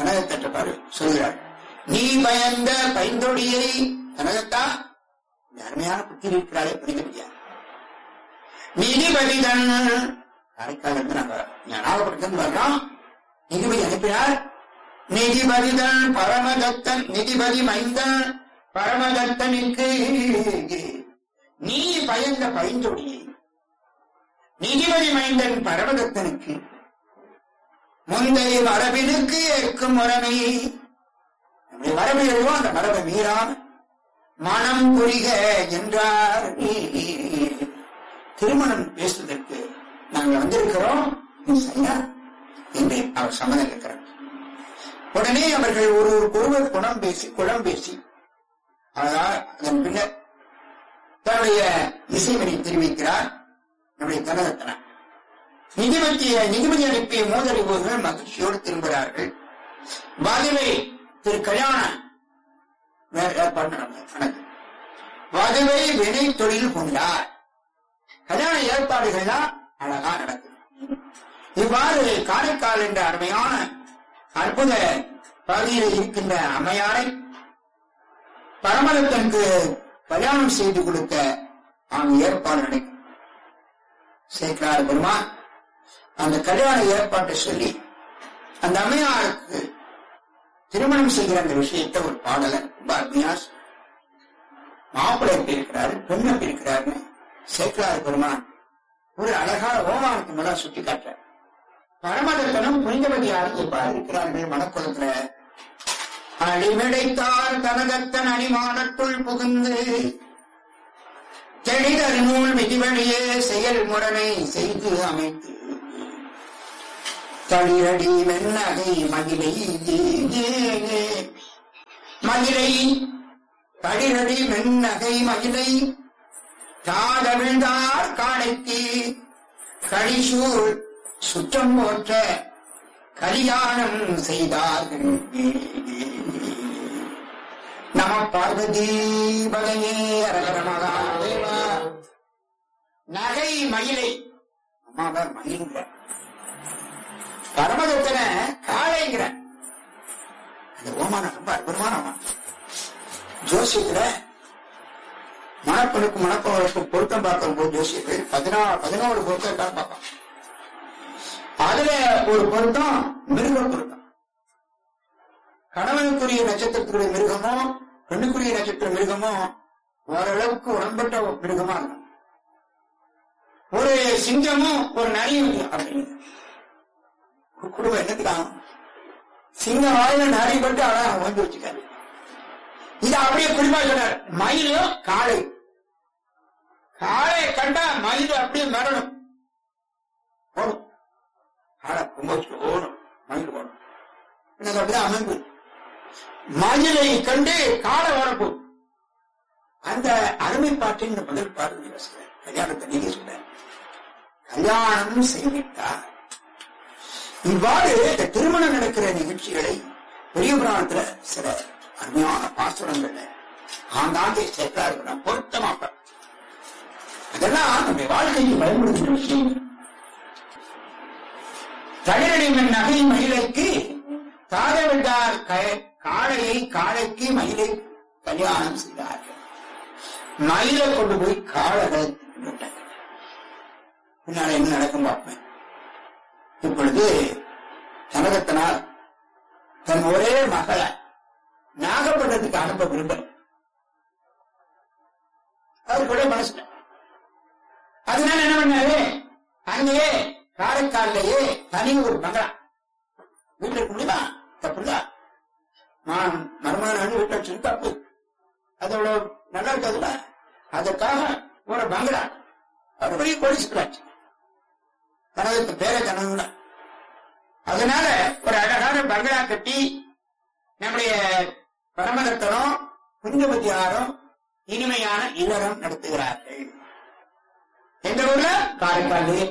கனகத்தட்ட பாரு சொல்கிறார் நீ பயந்த பைந்தொடியை கனகத்தா இந்த அருமையான புத்தி இருக்கிறாரே புரிந்து முடியாது நீதிபதிதன் காரைக்கால் இருந்து நாங்க ஞானாகப்படுத்தன் வர்றோம் நீதிபதி அனுப்பினார் நீதிபதிதன் பரமதத்தன் நீதிபதி மைந்தன் பரமதத்தனுக்கு நீ பயந்த பைந்தொடியை நீதிபதி மைந்தன் பரமதத்தனுக்கு முந்தைய மரபினுக்கு ஏற்கும் முறைமை நம்முடைய மரபு எதுவோ அந்த மரபை மீறாம மனம் புரிக என்றார் திருமணம் பேசுவதற்கு நாங்கள் வந்திருக்கிறோம் நீ சரியா என்று அவர் சம்மதம் இருக்கிறார் உடனே அவர்கள் ஒரு ஒருவர் குணம் பேசி குளம் பேசி அதனால் அதன் பின்னர் தன்னுடைய இசைமணி தெரிவிக்கிறார் நம்முடைய கனகத்தன நிதிபதிய நிதிபதி அனுப்பிய மோதறிவோர்கள் மகிழ்ச்சியோடு திரும்புகிறார்கள் வாதுவை திரு கல்யாண ஏற்பாடு நடந்தது வாதுவை வினை தொழில் கொண்டார் கல்யாண ஏற்பாடுகள்லாம் அழகா நடக்குது இவ்வாறு காரைக்கால் என்ற அருமையான அற்புத பகுதியில் இருக்கின்ற அம்மையாரை பரமதத்தனுக்கு கல்யாணம் செய்து கொடுக்க அவன் ஏற்பாடு நடக்கும் சேர்க்கிறார் பெருமான் அந்த கல்யாண ஏற்பாட்டை சொல்லி அந்த அம்மையாருக்கு திருமணம் செய்கிற அந்த விஷயத்தை ஒரு பாடலர் ரொம்ப அருமையா சொன்னார். மாப்பிள்ளை எப்படி இருக்கிறாரு பெண் எப்படி இருக்கிறாருன்னு சேர்க்கிறார் பெருமான் ஒரு அழகான ஓமானத்து மேல சுட்டி காட்டுறார் பரமதத்தனும் புனிதவதியாரும் இவ்வாறு இருக்கிறார்கள் மனக்குளத்துல அழிமிடைத்தார் கனகத்தன் அணிமாடத்துள் புகுந்து தெளிதறிநூல் விதிவழியே செயல் முரணை செய்து அமைத்து தளிரடி வெண்ணகை மகிழை மகிழை தளிரடி வெண்ணகை மகிழை தாதவிழ்ந்தார் காடைக்கு கழிசூழ் சுற்றம் போற்ற கல்யாணம் செய்தார்கள் நம பார்வதி பதையே அரகர மகாதேவா நகை மயிலை அம்மாவர் மகிழ்கிற பரமதத்தன காளைங்கிற அந்த ஓமானம் ரொம்ப அற்புதமான ஓமானம் ஜோசியத்துல மணப்பெண்ணுக்கு மணப்பவருக்கு பொருத்தம் பார்க்கும் போது ஜோசியர்கள் பதினாறு பதினோரு பொருத்தம் தான் பார்ப்பாங்க அதுல ஒரு பொருத்தம் மிருக பொருத்தம் கணவனுக்குரிய நட்சத்திரத்துக்குரிய மிருகமோ பெண்ணுக்குரிய நட்சத்திர மிருகமோ ஓரளவுக்கு உடம்பட்ட மிருகமா இருக்கும் ஒரு சிங்கமும் ஒரு நரியும் அப்படின்னு ஒரு குடும்பம் என்னத்துக்காக சிங்க வாயில நரி பட்டு அழகா வந்து வச்சுக்காரு இது அப்படியே குறிப்பா சொன்னார் மயிலும் காளை காளையை கண்டா மயில் அப்படியே மரணும் ஓடும் காளை கும்பச்சு ஓடும் மயில் ஓடும் எனக்கு அப்படிதான் அமைப்பு மயிலை கண்டு காலை வரப்போ அந்த அருமை பாட்டின் இந்த முதல் பாடல் வசிக்கிறார் கல்யாணத்தை நீங்க சொல்ற கல்யாணம் செய்விட்டார் இவ்வாறு இந்த திருமணம் நடக்கிற நிகழ்ச்சிகளை பெரிய புராணத்துல சில அருமையான பாசுரங்கள்ல ஆங்காங்கே சேர்க்கிறார்கள் பொருத்தமாக அதெல்லாம் நம்முடைய வாழ்க்கைக்கு பயன்படுத்துகிற விஷயம் தளிரடிமன் நகை மயிலைக்கு தாதவிட்டார் காளையை காளைக்கு மயிலை கல்யாணம் செய்தார்கள் மயிலை கொண்டு போய் காளை பின்னால என்ன நடக்கும் பார்ப்பேன் இப்பொழுது கனகத்தனால் தன் ஒரே மகளை நாகப்பட்டினத்துக்கு அனுப்ப விரும்பல அவர் கூட மனசுல அதனால என்ன பண்ணாரு அங்கேயே காரைக்காலிலேயே தனி ஒரு பங்களா வீட்டுல இருக்க முடியுமா தப்புதான் நான் மருமகன் வந்து வீட்டுல வச்சு தப்பு அதோட நல்லா இருக்காதுல்ல அதுக்காக ஒரு பங்களா அவர் பெரிய கோடிச்சுக்கிறாச்சு கனவுக்கு பேர கனவுல அதனால ஒரு அழகான பங்களா கட்டி நம்முடைய பரமதத்தனும் புனிதபதியாரும் இனிமையான இல்லறம் நடத்துகிறார்கள் எந்த ஊர்ல காரைக்காலிலே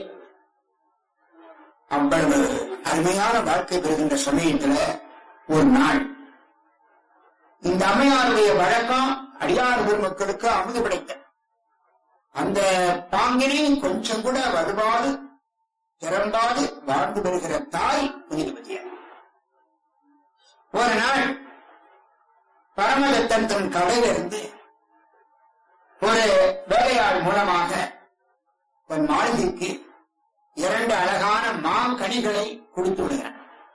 அவ்வளவு அருமையான வாழ்க்கை பெறுகின்ற சமயத்துல ஒரு நாள் இந்த அம்மையாருடைய வழக்கம் அடியார் பெருமக்களுக்கு அமுது படைத்த அந்த பாங்கினை கொஞ்சம் கூட வருவாது திறம்பாது வாழ்ந்து வருகிற தாய் புனிதபதியார் ஒரு நாள் பரமதத்தன் தன் கடையிலிருந்து ஒரு வேலையாள் மூலமாக தன் மாளிகைக்கு இரண்டு அழகான மாங்கனிகளை கொடுத்து விடுகிறான்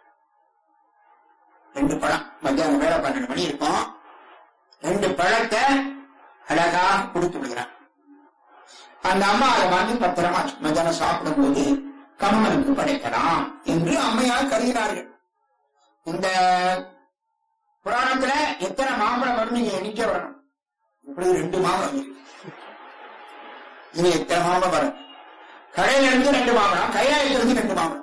ரெண்டு பழம் மத்தியானம் வேலை பன்னெண்டு மணி இருக்கும் ரெண்டு பழத்தை அழகா கொடுத்து விடுகிறான் அந்த அம்மா அதை வாங்கி பத்திரமா மத்தியானம் சாப்பிடும் போது கணவனுக்கு படைக்கலாம் என்று அம்மையார் கருதினார்கள் இந்த புராணத்துல எத்தனை மாம்பழம் வரும் நீங்க எண்ணிக்க வரணும் இப்படி ரெண்டு மாம்பழம் இருக்கு. இனி எத்தனை மாம்பழம் வரும் கடையில இருந்து ரெண்டு மாம்பழம் கைலாயத்திலிருந்து ரெண்டு மாம்பழம்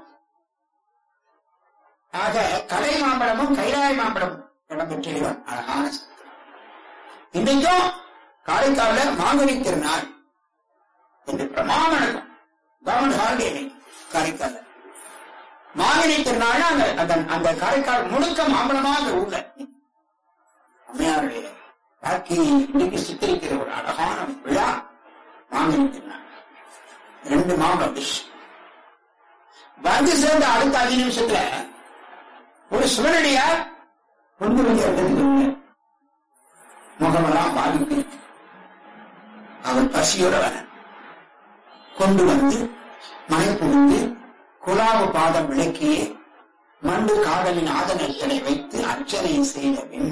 ஆக கலை மாம்பழமும் கைலாய மாம்பழமும் இடம்பெற்றிருவார் அழகான சித்திரம். இன்றைக்கும் காரைக்காலில் மாங்கனி திருநாள் என்று பிரமாணம் கவர்மெண்ட் ஹாலிடே காரைக்கால் மாங்கனி திருநாள் அந்த அந்த- அந்த காரைக்கால் முழுக்க மாம்பழமா அந்த ஊர்ல அம்மையாருடைய வாழ்க்கையை இன்னைக்கு சித்தரிக்கிற ஒரு அழகான விழா மாங்கனி திருநாள் ரெண்டு மாம்பழம் டிஷ் வந்து சேர்ந்த அடுத்த அஞ்சு நிமிஷத்துல ஒரு சிவனடியார் கொண்டு வந்து இடத்துக்கு வந்தார். முகமெல்லாம் பாதிப்பு அவர் பசியோட வர கொண்டு வந்து மனைப்புரிந்து குலாவு பாதம் விளக்கியே மண்டு காதலின் ஆதனத்தினை வைத்து அர்ச்சனை செய்த பின்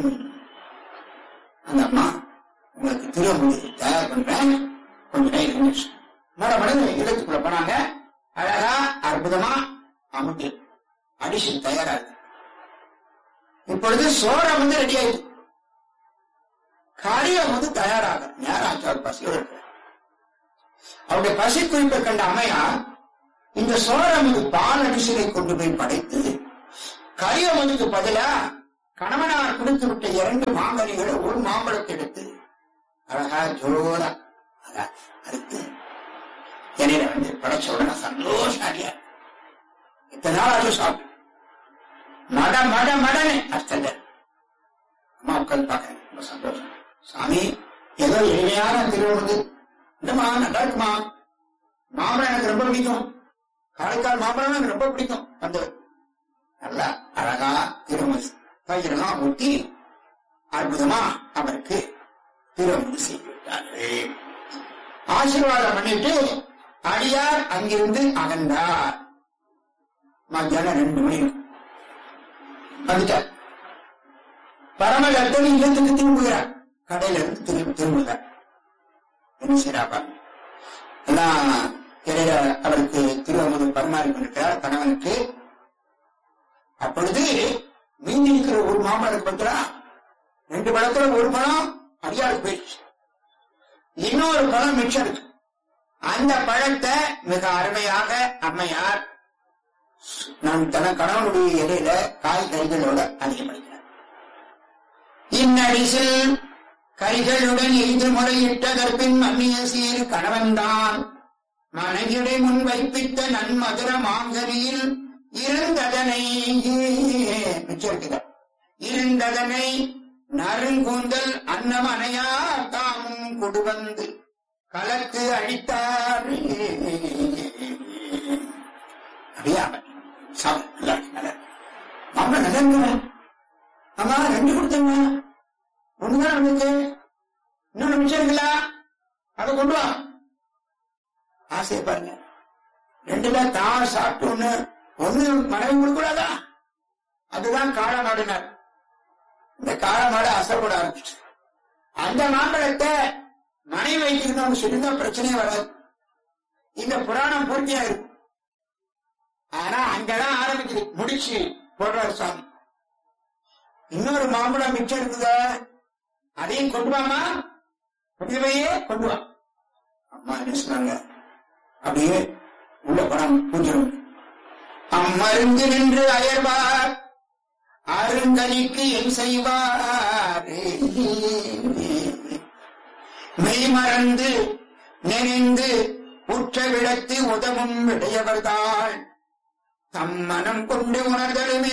அந்த அம்மா உங்களுக்கு திருவம்பு தயார் பண்றேன் கொஞ்ச நேரம் இருந்துச்சு மட மடங்கு இடத்துக்குள்ள போனாங்க அழகா அற்புதமா அமுது அடிஷன் தயாரா இருக்கு இப்பொழுது சோரம் வந்து ரெடி ஆயிடுச்சு காரியம் வந்து தயாராக நேராச்சு அவர் பசியோடு இருக்கிறார். அவருடைய பசி குறிப்பை கண்ட அம்மையார் இந்த சோழமுது பால் அடிசலை கொண்டு போய் படைத்து கரியமதுக்கு பதிலா கணவனார் கொடுத்து விட்ட இரண்டு மாங்கனிகளை ஒரு மாம்பழத்தை எடுத்து அழகா ஜோரா அழகா அறுத்து இலையில வந்து படைச்ச உடனே சந்தோஷம் அடியா இத்தனை நாள் ஆச்சு சாப்பிட்டு மட மட மடன்னு அர்த்தம் அம்மா உட்காந்து பார்க்க ரொம்ப சந்தோஷம் சாமி ஏதோ எளிமையான திருவண்ணது இந்தமா நல்லா இருக்குமா மாம்பழம் எனக்கு ரொம்ப பிடிக்கும் காரைக்கால் மாம்பழம் எனக்கு ரொம்ப பிடிக்கும் வந்து நல்லா அழகா திருமணி பயிரெல்லாம் ஊட்டி அற்புதமா அவருக்கு திருமணம் செய்து விட்டார்கள் ஆசீர்வாதம் பண்ணிட்டு அடியார் அங்கிருந்து அகன்றார் மத்தியானம் ரெண்டு மணி இருக்கும். வந்துட்டார் பரமதத்தன் இல்லத்துக்கு திரும்புகிறார் கடையில இருந்து திரும்பி திரும்புகிறார் என்ன செய்யறாப்பா எல்லாம் இடையில அவருக்கு திருவமுது பரிமாறி கொண்டிருக்கிறார் கணவனுக்கு அப்பொழுது மீதி இருக்கிற ஒரு மாம்பழம் பத்திரா ரெண்டு பழத்துல ஒரு பழம் அடியாருக்கு போயிடுச்சு இன்னொரு பழம் மிச்சம் இருக்கு அந்த பழத்தை மிக அருமையாக அம்மையார் நான் தன கணவனுடைய இடையில காய் கறிகளோட அதிகப்படுத்தினார் இன்னடிசில் கைகளுடன் எய்து முறையிட்ட கற்பின் மன்னிய சீர் கணவன்தான் மனைவியுடைய முன் வைப்பித்த நன்மதுர மாங்கனியில் இருந்ததனை மிச்சம் இருக்குதா இருந்ததனை நறுங்கூந்தல் அன்னமனையா தாமும் கொடுவந்து கலக்கு அழித்தார் அப்படியா சாப்பிடு நல்லா இருக்கு, நல்லா இருக்கு. மாம்பழம் நல்லா இருக்குங்க ஆமா ரெண்டு கொடுத்தங்க ஒண்ணுதான் நமக்கு இன்னொன்னு மிச்சம் இருக்குல்ல அதை கொண்டு வா ஆசையை பாருங்க ரெண்டுல தான் சாப்பிட்டு ஒண்ணு ஒண்ணு மனைவி கொடுக்கூடாதா அதுதான் காளமாடினார் இந்த காளமாடு அசைப்பட ஆரம்பிச்சு அந்த மாம்பழத்தை மனைவி வைத்திருந்தவங்க சொல்லிதான் பிரச்சனையே வராது இந்த புராணம் பூர்த்தியா இருக்கும் ஆனா அங்கதான் ஆரம்பிக்குது முடிச்சு போடுறாரு சாமி இன்னொரு மாம்பழம் மிச்சம் இருக்குதா அதையும் கொண்டு வாமா புதியவையே கொண்டு வா அம்மா என்ன சொன்னாங்க அப்படியே உள்ள போறாங்க பூஜை room. அம்மருந்து நின்று அயர்வார் அருங்கனிக்கு என் செய்வார் மெய் மறந்து நினைந்து உற்ற விடத்து உதவும் விடையவர்தாள் தம் மனம் கொண்டு உணர்தலுமே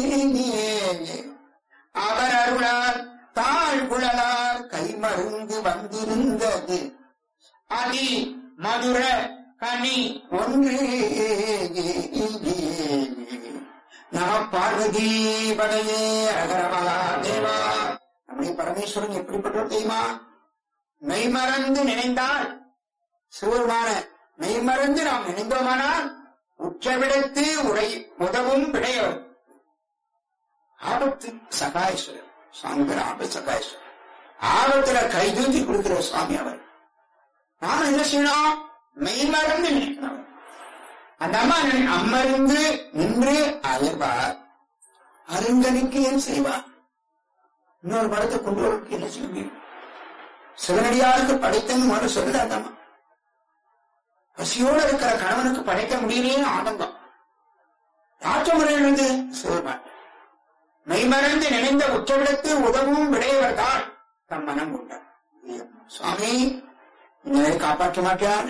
அவர் அருளார் தாழ் குழலார் கைமருந்து வந்திருந்தது அதி மதுர கனி ஒன்று நம பார்வதி பதையே அகரமலா தேவா நம்முடைய பரமேஸ்வரன் எப்படிப்பட்டவர் தெரியுமா மெய்மறந்து நினைந்தால் சிவருமான மெய்மறந்து நாம் நினைந்தோமானால் உச்சவிடத்து உரை உதவும் விடையவர் ஆபத்து சகாயஸ்வரர் சுவாமி பேர் ஆபத்து சகாயஸ்வரர் ஆபத்துல கை தூக்கி கொடுக்கிற சுவாமி அவர் நாம என்ன செய்யணும் மெய்மறந்து நினைக்கணும் அந்த அம்மா நினை- அமர்ந்து நின்று அயர்வார் அருங்கனிக்கு ஏன் செய்வார் இன்னொரு படத்தை கொண்டு வரதுக்கு என்ன செய்ய முடியும் சிவனடியாருக்கு படைத்தன்னு முதல்ல சொல்லுது அந்த அம்மா பசியோடு இருக்கிற கணவனுக்கு படைக்க முடியலையே ஆனந்தம் ஆற்ற முறையிலிருந்து சிவபாட்டு மெய்மறந்து நினைந்த உச்சவிடத்து உதவும் விடையவர் தான் தம் மனம் கொண்டார் சுவாமி இந்த காப்பாற்ற மாட்டார்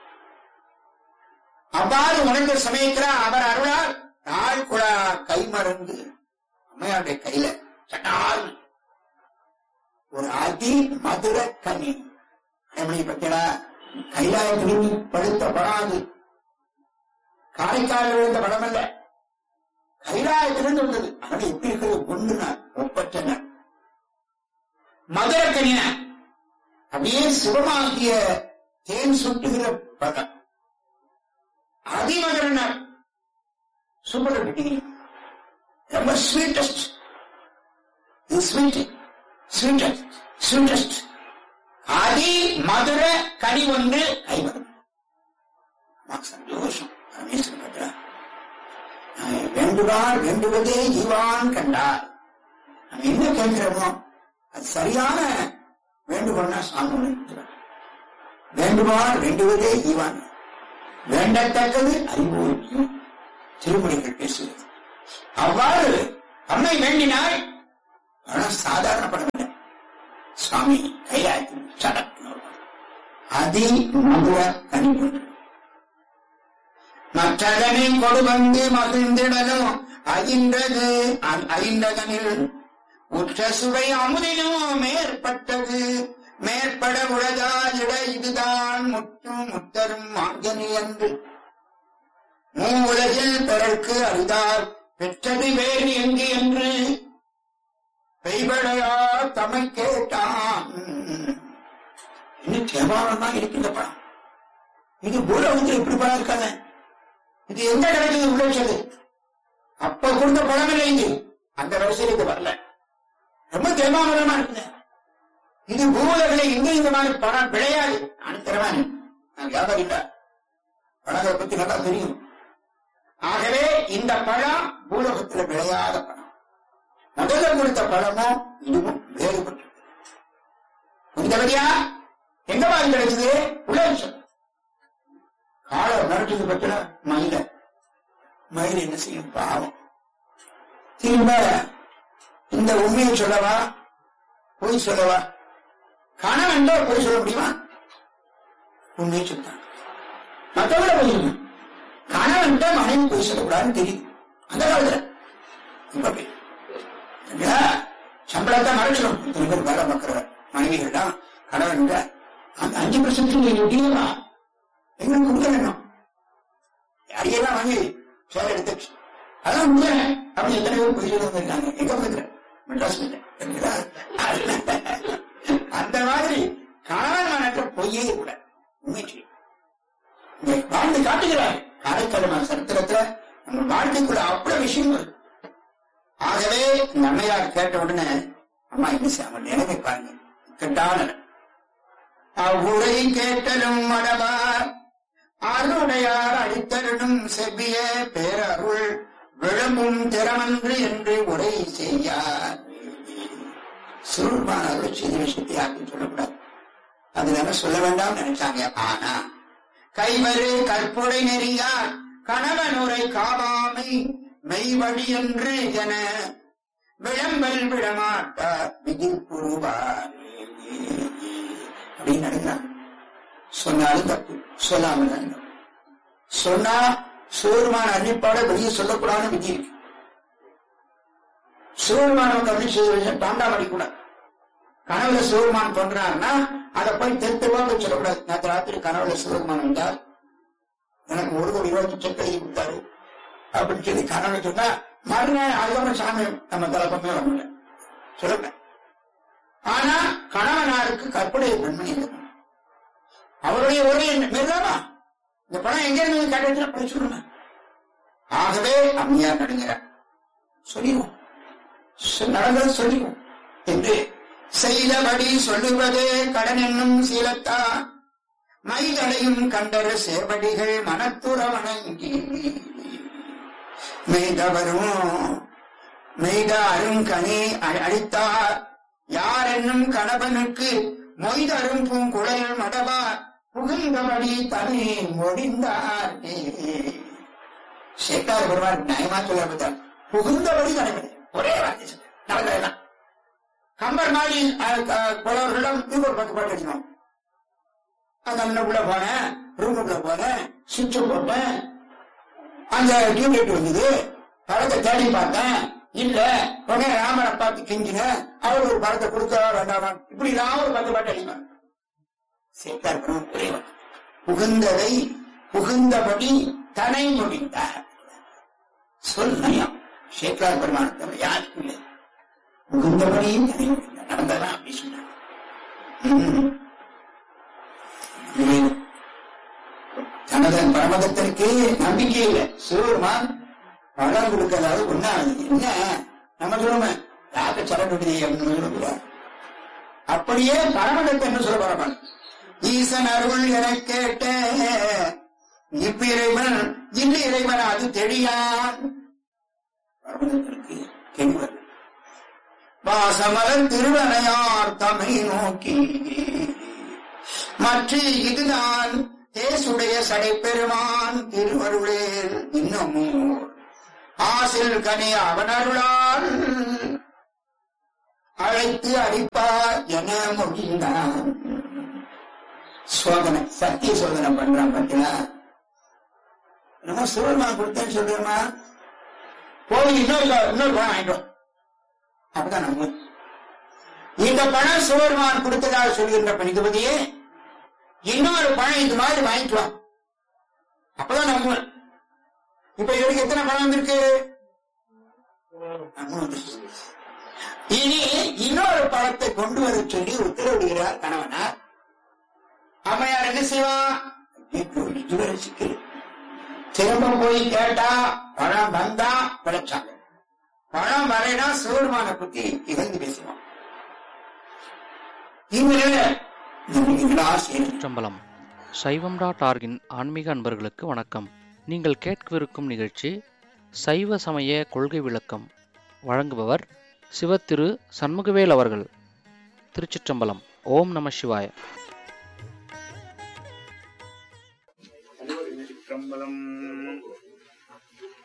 அவ்வாறு உணர்ந்த சமயத்துல அவர் அருளால் நாள் குழா கை மறந்து அம்மையாருடைய கையில சட்டால் ஒரு அதி மதுர கனி எப்படி பத்தியா கைலாயத்திலிருந்து படுத்த படம் அது காரைக்காலில் விழுந்த படம் அல்ல கைலாயத்திலிருந்து வந்தது அதனால எப்படி இருக்கிறது ஒன்றுனா ஒப்பற்றன மதுர கனின அப்படியே சிவமாகிய தேன் சுட்டுகிற படம் அதிமதுரன சூப்பர் பிடிக்கிறீங்க ரொம்ப ஸ்வீட்டஸ்ட் ஸ்வீட் ஸ்வீட்டஸ்ட் ஸ்வீட்டஸ்ட் அதி மதுர கனி ஒன்று கைவரும் நமக்கு சந்தோஷம் பரமேஸ்வரன் பண்றா. நான் வேண்டுவார் வேண்டுவதே ஈவான் கண்டார் நம்ம என்ன கேட்கிறோமோ அது சரியான வேண்டுகோள்னா சாமி இருக்கிறார் வேண்டுவார் வேண்டுவதே ஈவான் வேண்டத்தக்கது அறிவு திருமணிகள் பேசுகிறது அவ்வாறு அம்மை வேண்டினாள் பணம் சாதாரண படம் இல்லை சுவாமி கைலாயத்தில் சடக்கு அதி மதுர கனிவு மற்றதனை கொடு வந்து மகிழ்ந்திடலும் அகின்றது அகின்றதனில் உற்ற சுவை அமுதினும் மேற்பட்டது மேற்பட உலகாதிட இதுதான் முற்றும் முத்தரும் மாங்கனி என்று மூ உலகில் பிறர்க்கு அரிதார் பெற்றது வேறு எங்கு என்று பெய்வடையா தமை கேட்டான் இன்னும் கேவலமா இருக்கின்ற படம் இது பூலோகத்தில் இப்படி படம் இருக்காங்க இது எந்த கிடைக்குது உழைச்சது அப்ப கொடுத்த படம் இல்லை இது அந்த வரிசையில் இது வரல ரொம்ப தேமாமரமா இருக்குது இது பூலோகில இங்க இந்த மாதிரி படம் விளையாது நான் திறவானு நான் வியாபாரி இல்ல படங்களை பத்தி நல்லா தெரியும் ஆகவே இந்த பழம் பூலோகத்துல விளையாத பழம் முதல்ல கொடுத்த பழமும் இதுவும் வேறுபட்டது புரிந்தபடியா எங்க மாதிரி கிடைச்சது உலகம் காலை மிரட்டுது பத்திர மயில மயில் என்ன செய்யும் பாவம் திரும்ப இந்த உண்மையை சொல்லவா பொய் சொல்லவா கணவன் பொய் சொல்ல முடியுமா உண்மையை சொல்றான் மற்றவங்கள பொய் சொல்லணும் கணவன் மனைவி பொய் சொல்லக்கூடாதுன்னு தெரியும் அந்த காலத்துல இப்ப அப்படி. இல்லையா? சம்பளத்தை மறைச்சிடும் இத்தனை பேர் வேலை பார்க்கிற மனைவிகள் தான் கணவன் அந்த அஞ்சு பர்சன்ட் நீங்க எப்படியா எங்களுக்கு கொடுக்க வேணும் அடியெல்லாம் வாங்கி சேலை எடுத்து அதான் கொடுக்குறேன் அப்படி எத்தனை பேர் போய் சொல்லி வந்திருக்காங்க எங்க போயிருக்கிறேன் மெட்ராஸ் அந்த மாதிரி கணவன் மனற்ற பொய்யே கூட உண்மை செய்யும். இங்க வாழ்ந்து காட்டுகிறார் காரைக்காலமான சரித்திரத்துல நம்ம வாழ்க்கைக்குள்ள அவ்வளவு விஷயம் இருக்கு ஆகவே இந்த அம்மையார் கேட்ட உடனே அம்மா என்ன செய்ய நிலைமை பாருங்க கெட்டான அவ்வுரை கேட்டலும் மடவார் அருடையார் அடித்தருடும் செவ்விய பேரருள் விளம்பும் திறமன்று என்று உரை செய்யார் சுருமான அருள் செய்தி விஷயத்தை யாருக்கும் சொல்லக்கூடாது அதனால சொல்ல வேண்டாம் நினைச்சாங்க ஆனா கைவரு கற்புடை நெறியார் கணவன் உரை காவாமை மெய்வழி என்று என விளம்பல் விடமாட்டார் விதில் புருவார் அப்படின்னு நினைக்கிறாங்க சொன்னாலும் தப்பு சொல்லாமல் வேண்டும் சொன்னா சோர்மான அறிவிப்பாட வெளியே சொல்லக்கூடாதுன்னு விதி இருக்கு சோர்மானவங்க அப்படி செய்ய தாண்டா அடிக்கூடாது கனவுல சிவருமான் பண்றாருன்னா அதை போய் தெருவாக சொல்லக்கூடாது நேற்று ராத்திரி கனவுல சிவருமான் வந்தார் எனக்கு ஒரு கோடி ரூபாய்க்கு செக் எழுதி கொடுத்தாரு அப்படின்னு சொல்லி கனவுல சொன்னா மறுநாள் அதுக்கப்புறம் சாமி நம்ம கலப்பமே வரல சொல்லுங்க ஆனா கணவனாருக்கு கற்புடைய பெண்மணி இருக்கணும் அவருடைய ஒரே மேலாமா இந்த பணம் எங்க இருந்து கேட்டதுல படிச்சுடுங்க ஆகவே அம்மையார் நடுங்கிறார் சொல்லிடுவோம் சொ- நடந்தது சொல்லிடுவோம் என்று செய்தபடி சொல்லுவதே கடன் என்னும் சீலத்தா மைதடையும் கண்டர சேவடிகள் மனத்துற வணங்கி மெய்தவரும் மெய்த அருங்கனி அ- அளித்தார் யார் என்னும் கணவனுக்கு மொய்தரும் பூங்குழல் மடவா புகுந்தபடி தனி முடிந்தார் சேட்டார் பெருமாள் நியாயமா சொல்லப்பட்டார் புகுந்தபடி நடைபெறும் ஒரே வார்த்தை சொல்ல நடந்ததுதான் கம்பர் மாதிரி புலவர்களிடம் இது ஒரு பத்து பாட்டு வச்சுக்கணும் அந்த அண்ணன் உள்ள போனேன் ரூமுக்குள்ள போனேன் சுவிட்ச் போட்டேன் அந்த டியூப்லைட் வந்தது படத்தை தேடி பார்த்தேன் இல்ல உடனே ராமரை பார்த்து கெஞ்சினேன் அவர் ஒரு படத்தை கொடுத்தா வேண்டாமா இப்படி நான் ஒரு பத்து பாட்டு அடிப்பேன் சேட்டார் பெருமாள் புரியவன் புகுந்ததை புகுந்தபடி தனை முடிந்தார் சொல் நயம் சேக்கலார் பெருமானத்தவர் யாருக்கும் இல்லை புகுந்தபடியும் தனை முடிந்தார் நடந்ததான் அப்படி சொன்னார் ம். இது தனது பரமதத்திற்கு நம்பிக்கை இல்லை சிவபெருமான் பழம் கொடுக்கறது ஒண்ணாது என்ன நம்ம சொல்லுமே யாருக்கு சரணி அப்படின்னு சொல்லுகிறார் அப்படியே பரமதத்தை என்ன சொல்ல பரமன் ஈசன் அருள் என கேட்ட இப்பிறைவன் இந்த இறைவன் அது தெரியான் பரமதத்திற்கு கேள்வர் வாசமலர் திருவனையார் தமை நோக்கி மற்ற இதுதான் தேசுடைய சடைப்பெருமான் திருவருளேல் இன்னமும் ஆசில் கனி அவனருளால் அழைத்து அடிப்பார் என முடிந்தான் சோதனை சத்திய சோதனை பண்றான் பார்த்தீங்களா நம்ம சிவருமா கொடுத்தேன்னு சொல்றோமா போய் இன்னொரு க- இன்னொரு பணம் வாங்கிட்டோம் அப்படிதான் நம்ம இந்த பணம் சிவருமான் கொடுத்ததாக சொல்கின்ற பணிபதியே இன்னொரு பணம் இந்த மாதிரி வாங்கிக்கலாம் அப்பதான் நம்ம இப்ப இவருக்கு எத்தனை பணம் வந்திருக்கு நம்ம வந்துருச்சு. இனி இன்னொரு பணத்தை கொண்டு வர சொல்லி உத்தரவிடுகிறார் கணவனார் அம்மையார் என்ன செய்வான் இப்போ இதுவரை சிக்கல் திரும்ப போய் கேட்டா பணம் வந்தா பிழைச்சாங்க பணம் வரைனா சிவருமான பத்தி இகழ்ந்து பேசுவான் இவங்க இந்த ஆசிரியர் சிற்றம்பலம் சைவம் டாட் ஆர்கின் ஆன்மீக அன்பர்களுக்கு வணக்கம் நீங்கள் கேட்கவிருக்கும் நிகழ்ச்சி சைவ சமய கொள்கை விளக்கம் வழங்குபவர் சிவத்திரு சண்முகவேல் அவர்கள் திருச்சிற்றம்பலம் ஓம் நம சிவாய திருச்சிற்றம்பலம்